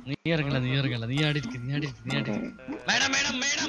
നീ ഇറങ്ങല നീ ഇറങ്ങല നീ ആടിരിക്കും നീ ആടിരിക്കും നീ ആടിരിക്കും മേഡം മേഡം മേഡം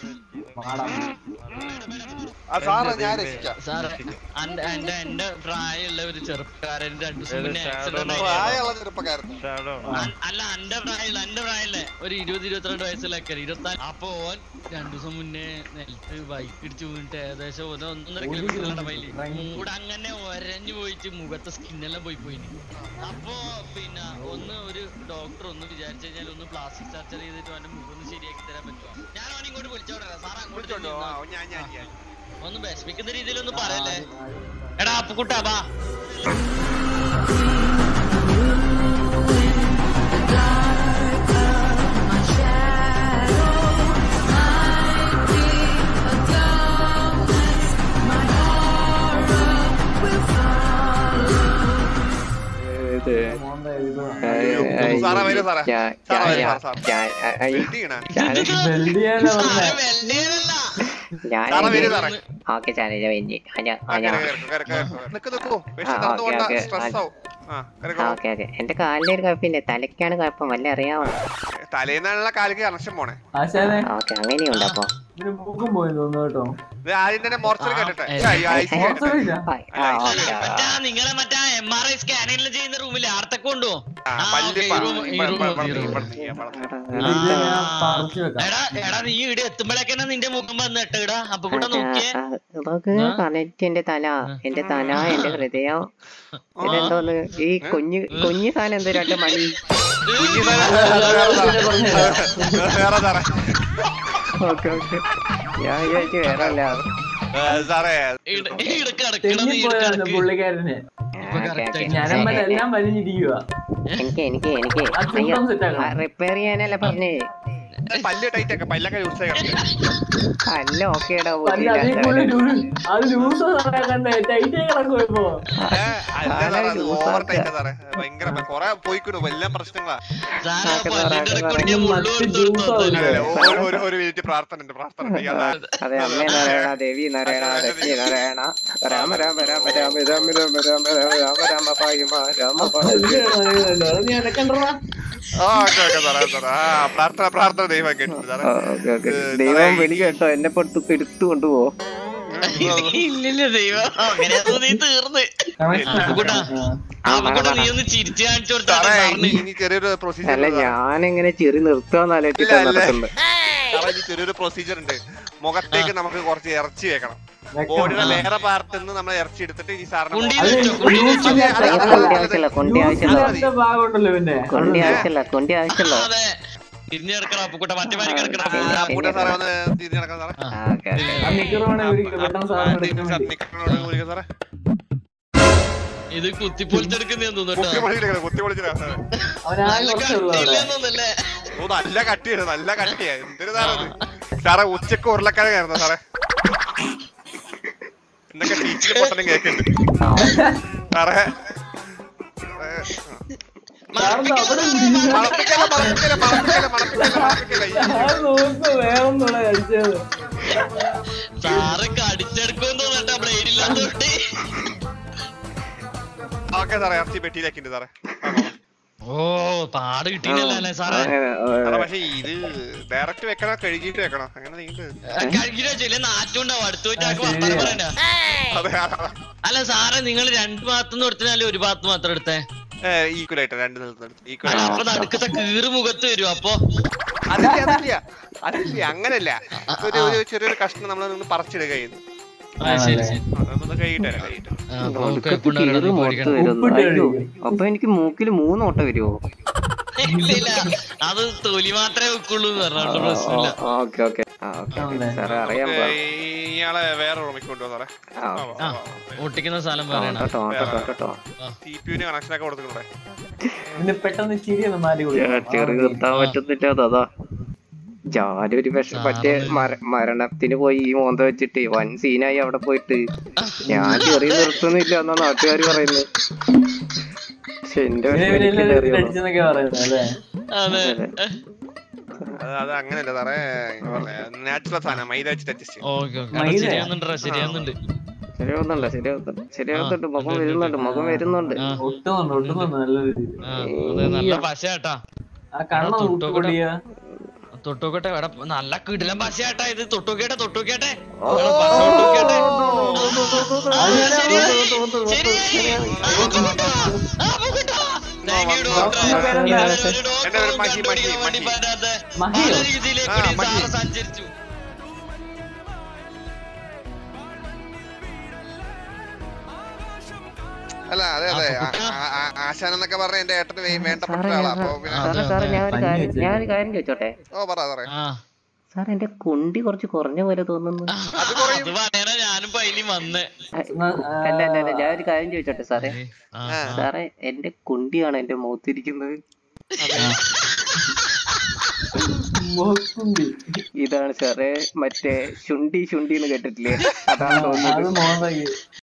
ആ സാറ് ഞാൻ രക്ഷിക്കാം സാറേ എന്റെ എന്റെ എന്റെ പ്രായമുള്ള ഒരു ചെറുപ്പക്കാരൻ രണ്ടു ദിവസം മുന്നേ ആക്സിഡന്റ് പ്രായമുള്ള ചെറുപ്പക്കാരൻ അല്ല എന്റെ പ്രായമുള്ള എന്റെ പ്രായമുള്ള ഒരു ഇരുപത് ഇരുപത്തിരണ്ട് വയസ്സിലൊക്കെ ഇരുപത്തിനാല് അപ്പൊ ഓൻ രണ്ടു ദിവസം മുന്നേ നിലത്ത് ബൈക്ക് ഇടിച്ചു വീണിട്ട് ഏകദേശം ഒരു ഒന്നര കിലോമീറ്റർ വൈലി കൂടെ അങ്ങനെ ഒരഞ്ഞു പോയിട്ട് മുഖത്തെ സ്കിന്നെല്ലാം പോയി പോയി അപ്പൊ പിന്നെ ഒന്ന് ഒരു ഡോക്ടർ ഒന്ന് വിചാരിച്ചു കഴിഞ്ഞാൽ ഒന്ന് പ്ലാസ്റ്റിക് സർജറി ചെയ്തിട്ട് അവന്റെ മുഖം ഒന്ന് ശരിയാക്കി തരാൻ പറ്റുമോ ഞാൻ അവൻ ഇങ്ങോട്ട് വിളിച്ചോട്ടെ സാർ അങ്ങോട്ട് വിളിച്ചോണ്ടോ ചെന്ന് ആ, നിന്നോ. ഞാൻ ഞാൻ ഞാൻ ഒന്ന് വിഷമിക്കുന്ന രീതിയിൽ ഒന്ന് പറയല്ലേ എടാ അപ്പുക്കുട്ടാ ബാ സാറാ വരൂ സാറേ സാറാ വരൂ സാർ സാർ വെൽഡിങ്ങാ? സാറേ വെള്ളയല്ല സാറാ വരൂ സാറേ ഓക്കെ സാറേ ഇത് കഴിഞ്ഞ് അഞ്ഞ ആ, അഞ്ഞ കേറ്, കേറ്, കേറ്, കേറ്, കേറ്. നിക്ക് നിക്കൂ പക്ഷെ ആ, നടന്നു ഓക്കേ, പോണ്ട ഓക്കേ. സ്ട്രെസ് ആവും ആ കേറിക്കോ. ഓക്കെ ഓക്കെ എന്റെ കാലിന്റെ ഒരു കുഴപ്പമില്ല തലക്കാണ് കുഴപ്പം വല്ല അറിയാമോ തലേന്നുള്ള കാലിക്ക് കണക്ഷൻ പോണേ ആശാനെ ഓക്കെ അങ്ങനെയുണ്ട് അപ്പൊ ഇതിന് മൂക്കും പോയി തോന്നുന്നു കേട്ടോ ഇത് ആദ്യം തന്നെ മോർച്ചറി കേട്ടെ ആ, ഐസി കേട്ടെ മോശമില്ല ആ ഓക്കെ മറ്റാ നിങ്ങളെ മറ്റാ എം ആർ ഐ സ്കാനിങ് ചെയ്യുന്ന റൂമിൽ ആർത്തക്ക് കൊണ്ടോ ആ, പല്ല് ഓക്കേ, ഈ പ- room- ഈ ഇവിടെ- room ഇവിടെ- മതി, ഈ ഇവിടെ- room ഇവിടെ മതി. ചെയ്യാം, ഇവിടെ ചെയ്യാം. ഇത് ഞാൻ പറിച്ചു വെക്കാം എടാ എടാ നീ ഇവിടെ എത്തുമ്പോഴേക്കന്നെ നിന്റെ മുഖം വന്ന് ഇട്ടടാ അപ്പൊ കൂടെ നോക്കിയേ ഇതൊക്കെ പറഞ്ഞിട്ട് എന്റെ തല എന്റെ തല എന്റെ ഹൃദയം ഇതെന്തോന്ന് ഈ കുഞ്ഞു കുഞ്ഞു സാധനം എന്തോ രണ്ട് മണി കുഞ്ഞി സാറേ, അത് വേറെ സാറേ. അത് വേറെ സാറേ ഓക്കെ ഓക്കെ ഞാൻ വിചാരിച്ചു വേറെ അല്ല ഏ, സാറേ ഇട- ഇടക്ക് കിടക്കണ നീ ഇടക്ക് തെന്നിപ്പോയായിരുന്നു കിടക്ക്. പുള്ളിക്കാരന് ഇപ്പൊ correct ആയി. ഞാനമ്മ എല്ലാം വലിഞ്ഞിരിക്കുക എനിക്ക് എനിക്ക് എനിക്ക് ആ ചുണ്ടം set ആക്കണം. റിപ്പയർ ചെയ്യാനല്ല പറഞ്ഞേ പല്ല് ടൈറ്റ് ഒക്കെ പല്ലൊക്കെ യൂസ് ചെയ്യണം അല്ല ഓക്കേടാ അല്ല അതേ പുള്ളി ലൂ- അത് ലൂസ് കണ്ടേ ടൈറ്റ് കിടക്കും ഇപ്പൊ ഓവർ ടൈറ്റ് സാറേ ഭയങ്കര കൊറേ പോയിക്കിടും എല്ലാം പ്രശ്നങ്ങളാ സാറേ ആക്കെ പല്ലിന്റെ ആക്കെ ഇടക്ക് കൂടി ഞാൻ മുള്ളു മറ്റ് കൊടുത്ത് ജ്യൂസ് കൊടുത്തോ. അല്ല, അല്ല, ഒരു- ഒരു ഒരു മിനിറ്റ് പ്രാർത്ഥന ഉണ്ട് പ്രാർത്ഥന ഉണ്ട് ഇയാളെ അതെ അമ്മേ നാരായണ ദേവി നാരായണ ലക്ഷ്മി നാരായണ രാമ രാമ രാമ രാമ രാമ രാമ രാമ രാമ രാമ രാമ പായുമ രാമ പായുമ നീ എനക്കണ്ടാ ആ ഓക്കെ ഓക്കെ സാറേ സാറേ ആ പ്രാർത്ഥന പ്രാർത്ഥന ദൈവം കേട്ടിട്ടുണ്ട് സാറേ ഓക്കെ ഓക്കെ ദൈവം വിളി കേട്ടോ എന്നെ പൊട്ടു എടുത്തു കൊണ്ടുപോ ഇല്ലില്ല ദൈവം അങ്ങനെയൊന്നും നീ തീർന്ന് അപ്പുക്കുട്ടാ അപ്പുക്കുട്ടാ നീ ഒന്ന് ചിരിച്ചു കാണിച്ചു കൊടുത്താ സാറേ സാറിന് ഇനി- ഇനി ചെറിയൊരു പ്രൊസീജിയർ അല്ല ഞാനെങ്ങനെ ചെറി നിർത്താന്ന് ഇല്ല, ആലോചിച്ചിട്ടാ ഇല്ല. നടക്കുന്നത് സാറേ ഇനി ചെറിയൊരു പ്രൊസീജിയർ ഉണ്ട് മുഖത്തേക്ക് നമുക്ക് കുറച്ച് ഇറച്ചി വെക്കണം ബോഡിയുടെ വേറെ പാർട്ടിൽ നിന്ന് നമ്മൾ ഇറച്ചി എടുത്തിട്ട് ഈ സാറിന് കുണ്ടിയിൽ മുഖത്ത് വെച്ചോ കുണ്ടിയിൽ വെച്ചോ അതെ, അതെ, അതിന് അതെ, കൊണ്ടി അതെ, ആവശ്യമില്ല കൊണ്ടി ആവശ്യമില്ല ജ്യൂസിന്റെ ഭാഗമുണ്ടല്ലോ പിന്നെ കൊണ്ടി ആവശ്യമില്ല കൊണ്ടി ആവശ്യമില്ല അതെ തിരിഞ്ഞു കിടക്കണം അപ്പുക്കുട്ട മറ്റു മാതിരി കിടക്കണം ആ, കൂട്ടെ സാറേ ഒന്ന് തിരിഞ്ഞ് നടക്കാം സാറേ ആ, ഓക്കെ ഓക്കെ ആ നിക്കറ് വേണേ ഒരു പെട്ടെന്ന് സാധനം എടുക്കാൻ സാർ, വേണ്ടി നിക്കറിനോട് വിളിക്കാം സാറേ ഇത് കുത്തിപ്പൊളിച്ചെടുക്കുന്ന തോന്നുന്നു കുത്തി പൊളിച്ചില്ല കുത്തി പൊളിച്ചില്ല സാറേ അവനാകെ കുറച്ചുള്ളൂ അവിടെ തോന്നല്ലേ ഓ നല്ല കട്ടിയാണ് നല്ല കട്ടിയാ എന്തൊരു സാറേ ഇത്? സാറേ ഉച്ചക്ക് ഉരുളക്കിഴങ്ങായിരുന്നു സാറേ എന്നൊക്കെ ടീച്ചർ പൊട്ടനും കേക്കുന്നുണ്ട് സാറേ ഏ, സാറിന് അവിടെ മണപ്പിക്കല മണപ്പിക്കല മണപ്പിക്കല മണപ്പിക്കല മണപ്പിക്കല ഈ- ഞാൻ നോക്ക് വേറൊന്നുള്ള കഴിച്ചത് സാറ് കടിച്ചെടുക്കുമെന്ന് തോന്നട്ടെ ബ്ലേഡില്ലാത്തോണ്ട് ഓക്കെ സാറേ ഇറച്ചി പെട്ടിയിലേക്കുണ്ട് സാറേ ഓ പാട് കിട്ടിയില്ലല്ലോ അല്ലേ സാറേ സാറേ പക്ഷേ ഇത് ഡയറക്റ്റ് വെക്കണോ കഴുകിയിട്ട് വെക്കണോ അങ്ങനെ നീണ്ട് കഴുകിട്ട് വെച്ചില്ലേ നാറ്റുണ്ടാവും അടുത്ത് പോയിട്ട് ആൾക്ക് വർത്താനം പറയണ്ട അതെ അല്ല സാറേ നിങ്ങൾ രണ്ട് ഭാഗത്തുനിന്ന് എടുത്തല്ലേ ഒരു ഭാഗത്ത് മാത്രം എടുത്തേ ഈക്വൽ ആയിട്ട് രണ്ട് നിലത്ത് ഈക്വൽ അല്ല, ആയിട്ട് അപ്പൊ നടുക്കത്തെ കീറ് മുഖത്ത് വരും അപ്പൊ അതില്ല അതില്ല അതില്ല അങ്ങനല്ല ഒരു ഒരു ചെറിയൊരു കഷ്ണം നമ്മൾ നിന്ന് പറിച്ചിടുക ചെയ്യുന്നു ആ, ശരി ശരി അതൊന്ന് കൈയിട്ട് തരാം കൈയിട്ട് ആ, അപ്പൊ ഒടുക്കത്ത് കുഴപ്പമുണ്ടാവില്ല, കീറി നമുക്ക് മുഖത്ത് പേടിക്കണ്ട. വരുന്നു ഉപ്പിട്ട് അയ്യോ കഴിക്കും. അപ്പൊ എനിക്ക് മൂക്കിൽ മൂന്ന് ഓട്ട വരുമോ ഇല്ല ഇല്ല അത് തൊലി മാത്രമേ വെക്കുള്ളൂ എന്ന് പറഞ്ഞോണ്ട് പ്രശ്നമില്ല ഓക്കെ ഓക്കെ ആണല്ലേ? സാറേ അറിയാൻ നമുക്ക് പാ ഈ- ഇയാളെ വേറെ റൂമിൽ കൊണ്ടുപോകാം സാറേ ആ, ആ ഒട്ടിക്കുന്ന സ്ഥലം പറയണം കേട്ടോ കേട്ടോ കേട്ടോ സി പി യുവിന് കണക്ഷൻ ഒക്കെ കൊടുക്കുന്നുണ്ടേ പിന്നെ പെട്ടെന്ന് ചിരി ഒന്ന് മാറ്റി ചെറു നിർത്താൻ പറ്റുന്നില്ല അതാ ഞാനൊരു വിഷ മറ്റേ മര- മരണത്തിന് പോയി ഈ മോന്ത വെച്ചിട്ട് വൻ സീനായി അവിടെ പോയിട്ട് ഞാൻ ചെറിയ നിർത്തുന്നില്ല എന്നാ നാട്ടുകാർ പറയുന്നത് പക്ഷെ എന്റെ വിഷമം എനിക്കല്ലേ അറിയുള്ളൂ. അടിച്ചെന്നൊക്കെ പറയുന്നത് അല്ലേ അതെ അത് അത് അങ്ങനെയല്ല സാറേ നാച്ചുറൽ സാധനം മൈദ വെച്ചിട്ട് അഡ്ജസ്റ്റ് ഓക്കെ ഓക്കെ മൈദ? ശരിയാവുന്നുണ്ടോ ശരിയാവുന്നുണ്ട് ശരിയാവുന്നുണ്ട് ശരിയാവുന്നുണ്ട് ശരിയാവുന്നുണ്ട് മുഖം വരുന്നുണ്ട് മുഖം വരുന്നുണ്ട് ആ ഒട്ടുന്നുണ്ട് ഒട്ടുന്നുണ്ട് നല്ല രീതിയിൽ ആ അതെ നല്ല പശ കേട്ടാ ആ കണ്ണ തൊട്ടോ ഊട്ടുപൊടിയ തൊട്ടോക്കട്ടെ എടാ നല്ല കിടിലൻ ഭാഷയാട്ടാ ഇത് തൊട്ടോക്കേട്ടെ തൊട്ടോക്കേട്ടെ എടാ, ഭാഷ തൊട്ടോക്കേട്ടെ. ആ, ശരിയായി, ശരിയായി. ആ, പോകട്ടോ. ആ, പോകട്ടോ. Thank you, doctor. പേരെന്താ? ഇതൊരു doctor എന്റെ പേര് മഹി, കണ്ടുപിടിക്കാൻ മഹി, വേണ്ടി മഹി. പറ്റാത്ത മഹിയോ? പല രീതിയിലേക്ക് ആ, കൂടി മഹി. സാറ് സഞ്ചരിച്ചു അല്ല അതെ അതെ ആ, ആ- ആ- ആ- ആശാൻ എന്നൊക്കെ പറഞ്ഞ എന്റെ ഏട്ടന് വേ- വേണ്ടപ്പെട്ട സാറേ, ഒരാളാ ഞാൻ- അപ്പൊ പിന്നെ സാറേ സാറേ ഞാൻ ഒരു പഞ്ഞി കാര്യം വെച്ചേക്ക്. ഞാൻ ഒരു കാര്യം ചോദിച്ചോട്ടെ ഓ പറ സാറേ ആ സാർ എന്റെ കുണ്ടി കുറച്ച് കുറഞ്ഞ പോലെ തോന്നുന്നു അത് പറയാനാ ഞാനും പൈലി വന്ന് അല്ല അല്ല അല്ല ഞാൻ ഒരു കാര്യം ചോദിച്ചോട്ടെ സാറേ ആ, ആ. ആ. സാറേ എന്റെ കുണ്ടിയാണ് എന്റെ മുഖത്തിരിക്കുന്നത് മോക്കുണ്ടി ഇതാണ് സാറേ മറ്റേ ശുണ്ടി ശുണ്ടി എന്ന് കേട്ടിട്ടില്ലേ അതാണ് അത് തോന്നുന്നത് മോന്തയ്ക്ക്